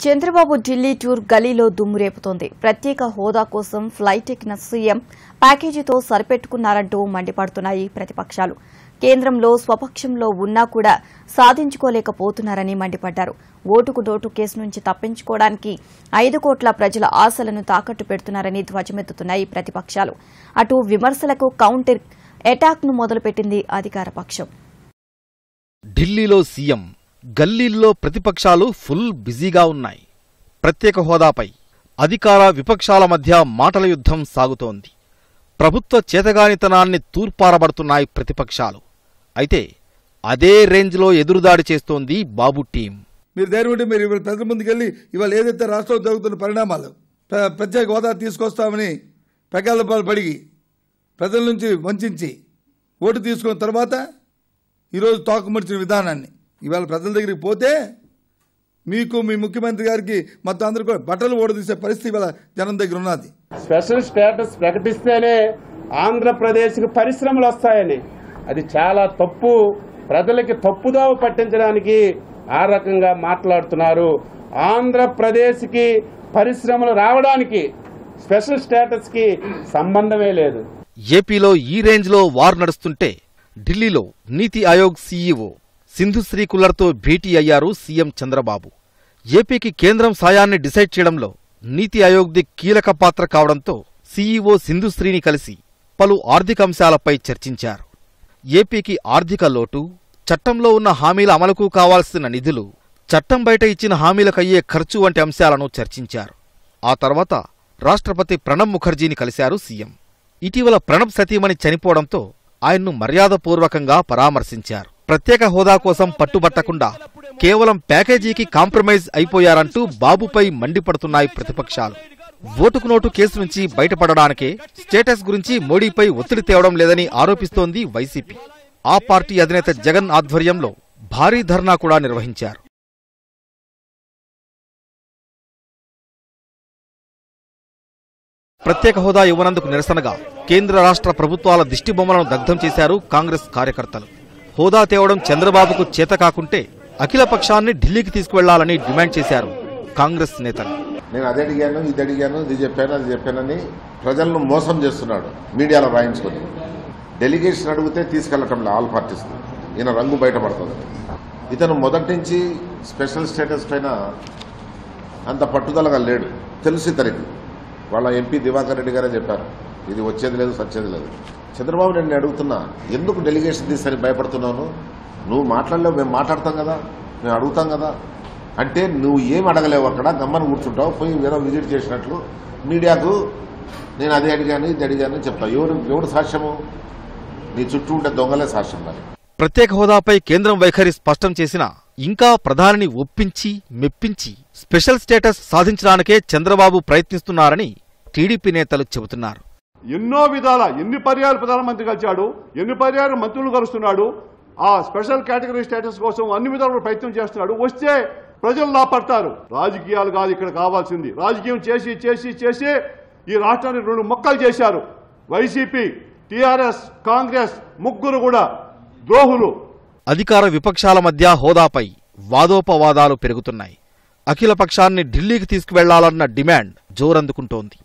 Chandrababu Delhi tour గలీలో దుమ్ము రేపుతోంది ప్రత్యేక హోదా కోసం ఫ్లైట్ ఎక్కిన సీఎం ప్యాకేజీతో సరిపెట్టుకున్నారంటూ మండిపడుతున్నాయి ప్రతిపక్షాలు కేంద్రంలో స్వపక్షంలో ఉన్నా కూడా సాధించుకోలేకపోతున్నారని మండిపడ్డారు ఓటుకు నోటు కేసు నుంచి తప్పించుకోవడానికి ఐదు కోట్ల ప్రజల ఆశలను తాకట్టు పెడుతున్నారని ధ్వజమెత్తుతున్నాయి ప్రతిపక్షాలు అటు విమర్శలకు కౌంటర్ అటాక్ను మొదలుపెట్టింది అధికార పక్షం ఢిల్లీలో సీఎం గల్లీల్లో ప్రతిపక్షాలు ఫుల్ బిజీగా ఉన్నాయి ప్రత్యేక హోదాపై అధికార విపక్షాల మధ్య మాటల యుద్ధం సాగుతోంది ప్రభుత్వ చేతగానితనాన్ని తూర్పారబడుతున్నాయి ప్రతిపక్షాలు అయితే అదే రేంజ్లో ఎదురుదాడి చేస్తోంది బాబు టీం మీరు ధైర్యం ఉంటే మీరు ఇవాళ ప్రజల ముందుకెళ్ళి ఇవాళ ఏదైతే రాష్ట్రంలో జరుగుతున్న పరిణామాలు ప్ర- ప్రత్యేక హోదా తీసుకొస్తామని ప్రగల్భాలు పడిగి ప్రజల నుంచి వంచి ఓటు తీసుకున్న తర్వాత ఈరోజు తోకముడిచిన విధానాన్ని ఇవాళ ప్రజల దగ్గరికి పోతే మీకు మీ ముఖ్యమంత్రి గారికి మొత్తం అందరూ కూడా బట్టలు ఓడదీసే పరిస్థితి ఇవాళ జనం దగ్గర ఉన్నది స్పెషల్ స్టేటస్ ప్రకటిస్తేనే ఆంధ్రప్రదేశ్కి పరిశ్రమలు వస్తాయని అది చాలా తప్పు ప్రజలకి తప్పుదోవ పట్టించడానికి ఆ రకంగా మాట్లాడుతున్నారు ఆంధ్రప్రదేశ్కి పరిశ్రమలు రావడానికి స్పెషల్ స్టేటస్కి సంబంధమే లేదు ఏపీలో ఈ రేంజ్లో వార్ నడుస్తుంటే ఢిల్లీలో నీతి ఆయోగ్ సీఈఓ సింధుశ్రీ కుల్లర్తో భేటీ అయ్యారు సీఎం చంద్రబాబు ఏపీకి కేంద్రం సాయాన్ని డిసైడ్ చేయడంలో నీతి ఆయోగ్ది కీలక పాత్ర కావడంతో సీఈఓ సింధుశ్రీని కలిసి పలు ఆర్థిక అంశాలపై చర్చించారు ఏపీకి ఆర్థిక లోటు చట్టంలో ఉన్న హామీల అమలుకు కావాల్సిన నిధులు చట్టం బయట ఇచ్చిన హామీలకయ్యే ఖర్చు వంటి అంశాలను చర్చించారు ఆ తర్వాత రాష్ట్రపతి ప్రణబ్ ముఖర్జీని కలిశారు సీఎం ఇటీవల ప్రణబ్ సతీమణి చనిపోవడంతో ఆయన్ను మర్యాదపూర్వకంగా పరామర్శించారు ప్రత్యేక హోదా కోసం పట్టుబట్టకుండా కేవలం ప్యాకేజీకి కాంప్రమైజ్ అయిపోయారంటూ బాబుపై మండిపడుతున్నాయి ప్రతిపక్షాలు ఓటుకు నోటు కేసు నుంచి బయటపడడానికే స్టేటస్ గురించి మోడీపై ఒత్తిడి తేవడం లేదని ఆరోపిస్తోంది వైసీపీ ఆ పార్టీ అధినేత జగన్ ఆధ్వర్యంలో భారీ ధర్నా కూడా నిర్వహించారు ప్రత్యేక హోదా ఇవ్వనందుకు నిరసనగా కేంద్ర రాష్ట్ర ప్రభుత్వాల దిష్టిబొమ్మలను దగ్ధం చేశారు కాంగ్రెస్ కార్యకర్తలు హోదా తేవడం చంద్రబాబుకు చేత కాకుంటే అఖిల పక్షాన్ని ఢిల్లీకి తీసుకువెళ్లాలని డిమాండ్ చేశారు కాంగ్రెస్ నేతలు నేను అది అడిగాను ఇది అడిగాను ఇది చెప్పాను అది చెప్పానని ప్రజలను మోసం చేస్తున్నాడు మీడియాలో రాయించుకొని డెలిగేషన్ అడిగితే తీసుకెళ్లటం లే ఆల్ పార్టీస్ ఈయన రంగు బయటపడుతుంది ఇతను మొదటి నుంచి స్పెషల్ స్టేటస్ పైన అంత పట్టుదలగా లేడు తెలుసు ఇతనికి వాళ్ళ ఎంపీ దివాకర్ రెడ్డి గారే చెప్పారు ఇది వచ్చేది లేదు సచ్చేది లేదు చంద్రబాబు నేను నేను అడుగుతున్నా ఎందుకు డెలిగేషన్ తీసని భయపడుతున్నాను నువ్వు మాట్లాడలేవు మేము మాట్లాడతాం కదా మేము అడుగుతాం కదా అంటే నువ్వు ఏం అడగలేవు అక్కడ గమ్మని కూర్చుంటావు పోయి ఏదో విజిట్ చేసినట్లు మీడియాకు నేను అది అడిగాను ఇది అడిగాను అని చెప్తా ఎవరు ఎవడు సాక్ష్యము నీ చుట్టూ ఉండే దొంగలే సాక్ష్యం మరి ప్రత్యేక హోదాపై కేంద్రం వైఖరి స్పష్టం చేసినా ఇంకా ప్రధానిని ఒప్పించి మెప్పించి స్పెషల్ స్టేటస్ సాధించడానికే చంద్రబాబు ప్రయత్నిస్తున్నారని టీడీపీ నేతలు చెబుతున్నారు ఎన్నో విధాల ఎన్ని పర్యాలు ప్రధానమంత్రి కలిశాడు ఎన్ని పర్యాలు మంత్రులు కలుస్తున్నాడు ఆ స్పెషల్ కేటగిరీ స్టేటస్ కోసం అన్ని విధాలుగా ప్రయత్నం చేస్తున్నాడు వస్తే ప్రజలు లాపడతారు రాజకీయాలు కాదు ఇక్కడ కావాల్సింది రాజకీయం చేసి చేసి చేసి ఈ రాష్ట్రాన్ని రెండు మొక్కలు చేశారు వైసీపీ టీఆర్ఎస్ కాంగ్రెస్ ముగ్గురు కూడా ద్రోహులు అధికార విపక్షాల మధ్య హోదాపై వాదోపవాదాలు పెరుగుతున్నాయి అఖిల పక్షాన్ని ఢిల్లీకి తీసుకువెళ్లాలన్న డిమాండ్ జోరందుకుంటోంది